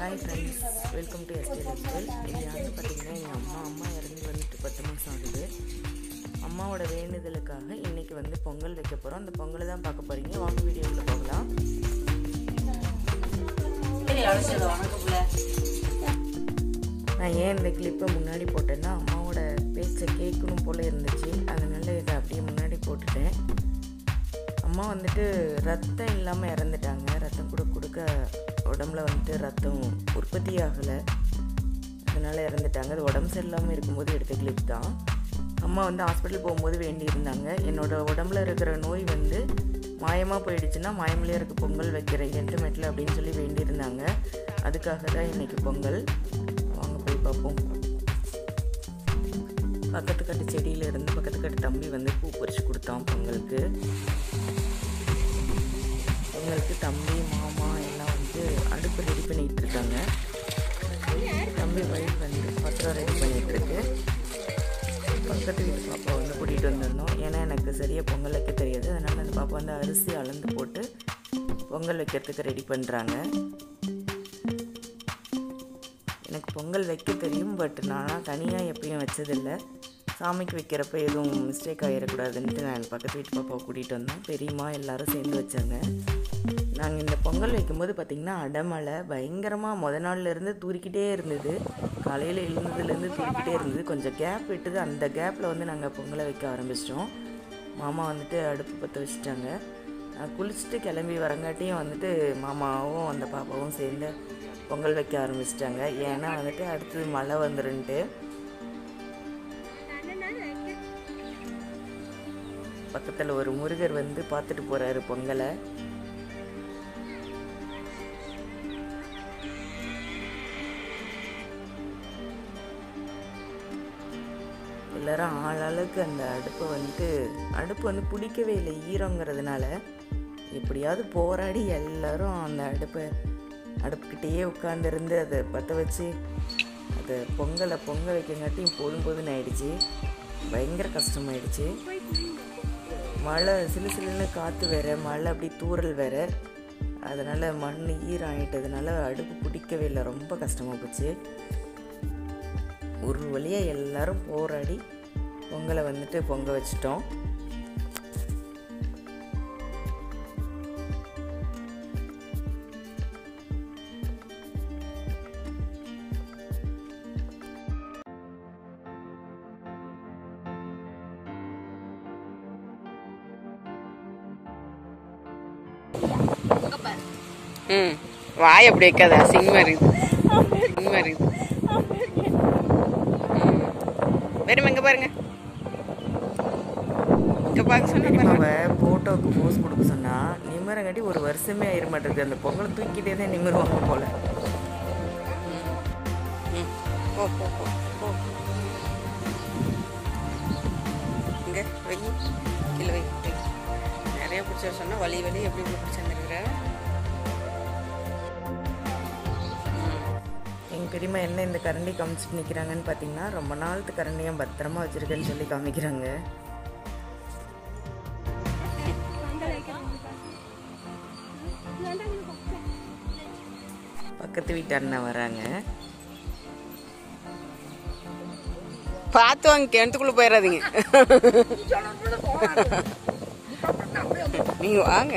Hi friends welcome to SD lifestyle இது யாருன்னு பார்த்தீங்கன்னா எங்கள் அம்மா அம்மா இறந்து வந்துட்டு பத்து மாதம் ஆகுது அம்மாவோட வேண்டுதலுக்காக இன்னைக்கு வந்து பொங்கல் வைக்க போகிறோம் அந்த பொங்கலை தான் பார்க்க போகிறீங்க வாங்க வீடியோவில் போகலாம் நான் ஏன் இந்த கிளிப்பை முன்னாடி போட்டேன்னா அம்மாவோட பேச்சை கேட்கணும் போல இருந்துச்சு அதனால இதை அப்படியே முன்னாடி போட்டுட்டேன் அம்மா வந்துட்டு ரத்தம் இல்லாமல் இறந்துட்டாங்க ரத்தம் கூட கொடுக்க உடம்புல வந்துட்டு ரத்தம் உற்பத்தி ஆகலை அதனால் இறந்துட்டாங்க அது உடம்பு சரியில்லாமல் இருக்கும்போது எடுத்த கிளிப் தான் அம்மா வந்து ஹாஸ்பிட்டல் போகும்போது வேண்டியிருந்தாங்க என்னோட உடம்புல இருக்கிற நோய் வந்து மாயமாக போயிடுச்சுன்னா மாயமிலே இருக்க பொங்கல் வைக்கிறேன் என்டர்மெட்டில் அப்படின்னு சொல்லி வேண்டியிருந்தாங்க அதுக்காக தான் இன்றைக்கி பொங்கல் வாங்க போய் பார்ப்போம் பக்கத்து கட்டு செடியில இருந்து பக்கத்து கட்டு தம்பி வந்து பூ பறிச்சு கொடுத்தான் பொங்கலுக்கு பொங்கலுக்கு தம்பி மாமா எல்லாம் வந்து அடுப்பு ரெடி பண்ணிட்டு இருக்காங்க தம்பி வயிறு வந்து பத்திரம் ரெடி பண்ணிட்டு இருக்கு பக்கத்து வீட்டு பாப்பா வந்து கூட்டிகிட்டு வந்திருந்தோம் ஏன்னா எனக்கு சரியாக பொங்கல் வைக்க தெரியாது அதனால் அந்த பாப்பா வந்து அரிசி அளந்து போட்டு பொங்கல் வைக்கிறதுக்கு ரெடி பண்ணுறாங்க எனக்கு பொங்கல் வைக்க தெரியும் பட் நான் தனியாக எப்பயும் வச்சதில்லை சாமிக்கு வைக்கிறப்ப எதுவும் மிஸ்டேக் ஆகிடக்கூடாதுன்ட்டு நான் பக்கத்து வீட்டு பாப்பாவை கூட்டிகிட்டு வந்தோம் பெரியம்மா எல்லாரும் சேர்ந்து வச்சாங்க நாங்கள் இந்த பொங்கல் வைக்கும்போது பார்த்திங்கன்னா அடமழை பயங்கரமாக முத நாள்லேருந்து தூரிக்கிட்டே இருந்தது காலையில் எழுந்ததுலேருந்து தூரிக்கிட்டே இருந்தது கொஞ்சம் கேப் விட்டுது அந்த கேப்பில் வந்து நாங்கள் பொங்கலை வைக்க ஆரம்பிச்சிட்டோம் மாமா வந்துட்டு அடுப்பு பற்ற வச்சுட்டாங்க நான் குளிச்சுட்டு கிளம்பி வரங்காட்டியும் வந்துட்டு மாமாவும் அந்த பாப்பாவும் சேர்ந்து பொங்கல் வைக்க ஆரம்பிச்சிட்டாங்க ஏன்னா வந்துட்டு அடுத்தது மழை வந்துருன்ட்டு பக்கத்தில் ஒரு முருகர் வந்து பார்த்துட்டு போகிறாரு பொங்கலை எல்லாரும் ஆளாளுக்கு அந்த அடுப்பை வந்துட்டு அடுப்பு வந்து பிடிக்கவே இல்லை ஈரங்கிறதுனால எப்படியாவது போராடி எல்லாரும் அந்த அடுப்பை அடுப்புக்கிட்டேயே உட்காந்துருந்து அதை பற்ற வச்சு அதை பொங்கலை பொங்க வைக்கங்காட்டியும் போதும் போதுன்னு ஆயிடுச்சு பயங்கர கஷ்டமாயிடுச்சு மழை சிலு சிலுன்னு காற்று வேற மழை அப்படி தூறல் வேற அதனால் மண் ஈரம் ஆயிட்டதுனால அடுப்பு பிடிக்கவே இல்லை ரொம்ப கஷ்டமாக போச்சு ஒரு வழியாக எல்லாரும் போராடி பொங்கலை வந்துட்டு பொங்க வச்சிட்டோம் ம் வாய் அப்படி வைக்காத அசிங்கமா இருக்குது அசிங்கமா இருக்குது வெறும் எங்க பாருங்க இங்க பார்க்க சொன்ன பாருங்க அவ ஃபோட்டோவுக்கு போஸ் கொடுக்க சொன்னா நிம்மரங்காட்டி ஒரு வருஷமே ஆயிர மாட்டேங்குது அந்த பொங்கலை தூக்கிட்டே தான் நிம்மருவாங்க போல ம் போ போ போ போ இங்க வை கீழே வை வை. நிறைய பிடிச்ச சொன்னா வலி வலி எப்படி இப்படி பிடிச்சிருந்துருக்குற எங்கள் பெரியம்மா என்ன இந்த கரண்டி காமிச்சிட்டு நிற்கிறாங்கன்னு பார்த்தீங்கன்னா ரொம்ப நாளுக்கு கரண்டியை பத்திரமா வச்சிருக்கேன்னு சொல்லி காமிக்கிறாங்க பக்கத்து வீட்டு அண்ணன் வராங்க பார்த்து வாங்க கிணத்துக்குள்ள போயிடாதீங்க நீங்க வாங்க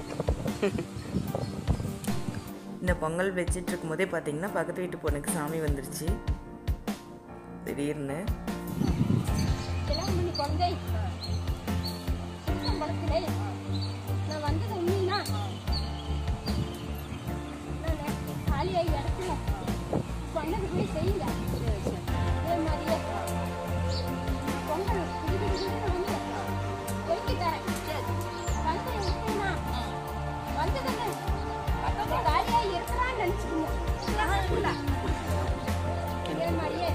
இந்த பொங்கல் வச்சிட்டு இருக்கும்போதே பார்த்தீங்கன்னா பக்கத்து வீட்டு பொண்ணுக்கு சாமி வந்துருச்சு திடீர்னு இதெல்லாம் பண்ணி கொண்டே சுத்தம் பழக்கலே நான் வந்தது உண்மைனா நான் காலியாகி இடத்துல சொன்னது போய் செய்யல அதே மாதிரியே பொங்கல் புது புது புதுன்னு வந்து பொறுக்கி தரேன் வந்து உண்மைனா வந்ததுன்னு காலியாகி இருக்கலாம்னு நினச்சிக்கோங்க அதே மாதிரியே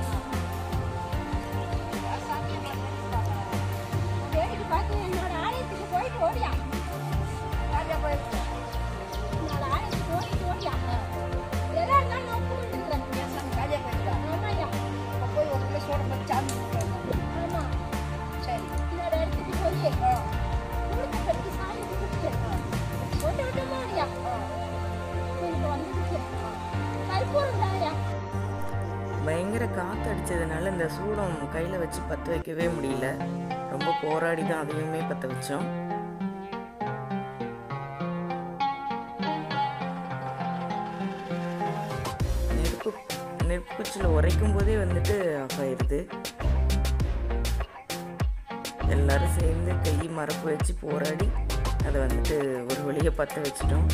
வேடிக்கை பார்த்து என்னோட ஆலயத்துக்கு போயிட்டு ஓடியா ராஜா போயிட்டு என்னோட ஆலயத்துக்கு ஓடிட்டு ஓடியா எதா இருந்தாலும் நான் கூப்பிட்டு இருக்கிறேன் ராஜா போயிட்டு ஆமாய்யா பயங்கர காற்று அடித்ததுனால இந்த சூடம் கையில் வச்சு பற்ற வைக்கவே முடியல ரொம்ப போராடி தான் அதையுமே பற்ற வச்சோம் நெருப்பு நெருப்புச்சில் உரைக்கும் போதே வந்துட்டு ஆஃப் ஆயிடுது எல்லாரும் சேர்ந்து கை மரப்பு வச்சு போராடி அதை வந்துட்டு ஒரு வழியை பற்ற வச்சிட்டோம்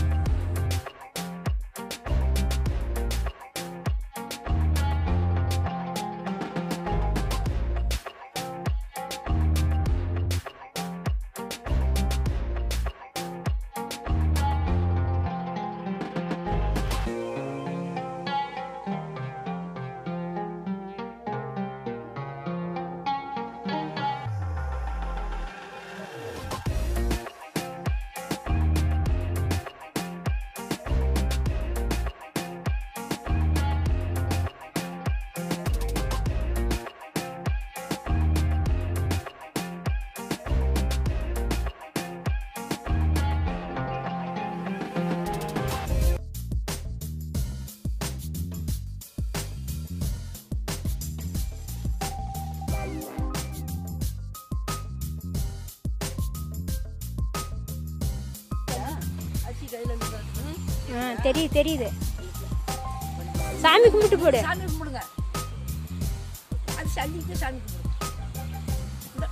ஆ தெரியுது தெரியுது சாமி கும்பிட்டு போடு சாமி கும்பிடுங்க அது சல்லிட்டு சாமி கும்பிடுங்க இந்த,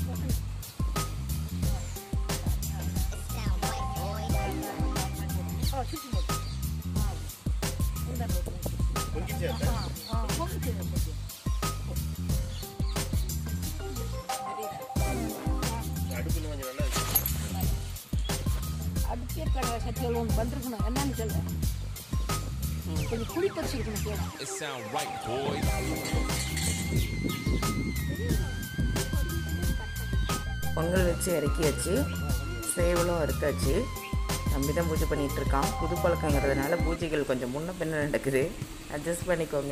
ஆ, சுத்தி போடு. ஆ, இந்த போடு. ஆ, ஆ, பொங்கிச்சு, பொங்கிச்சு. அடுப்பே கடை சத்தியில் ஒன்று பண்ணிருக்கணும் என்னன்னு சொல்லு கொஞ்சம் புளி பறிச்சிருக்கணும் கேளு It sound right, boys. Pongal வச்சு இறக்கியாச்சு சேவலும் அறுத்தாச்சு தம்பி தான் பூஜை பண்ணிட்டு இருக்கான் புது பழக்கங்கிறதுனால பூஜைகள் கொஞ்சம் முன்ன பின்ன நடக்குது அட்ஜஸ்ட் பண்ணிக்கோங்க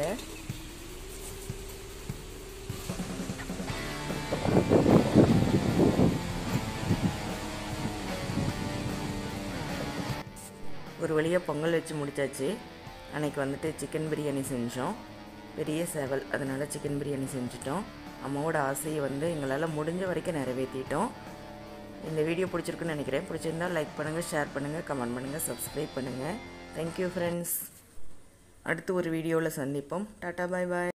ஒரு வழியாக பொங்கல் வச்சு முடிச்சாச்சு அன்னைக்கு வந்துட்டு சிக்கன் பிரியாணி செஞ்சோம் பெரிய சேவல் அதனால் சிக்கன் பிரியாணி செஞ்சிட்டோம் அம்மாவோட ஆசையை வந்து எங்களால் முடிஞ்ச வரைக்கும் நிறைவேற்றிட்டோம் இந்த வீடியோ பிடிச்சிருக்குன்னு நினைக்கிறேன் பிடிச்சிருந்தா லைக் பண்ணுங்கள் ஷேர் பண்ணுங்கள் கமெண்ட் பண்ணுங்கள் சப்ஸ்கிரைப் பண்ணுங்கள் தேங்க்யூ ஃப்ரெண்ட்ஸ் அடுத்து ஒரு வீடியோவில் சந்திப்போம் டாட்டா பாய் பாய்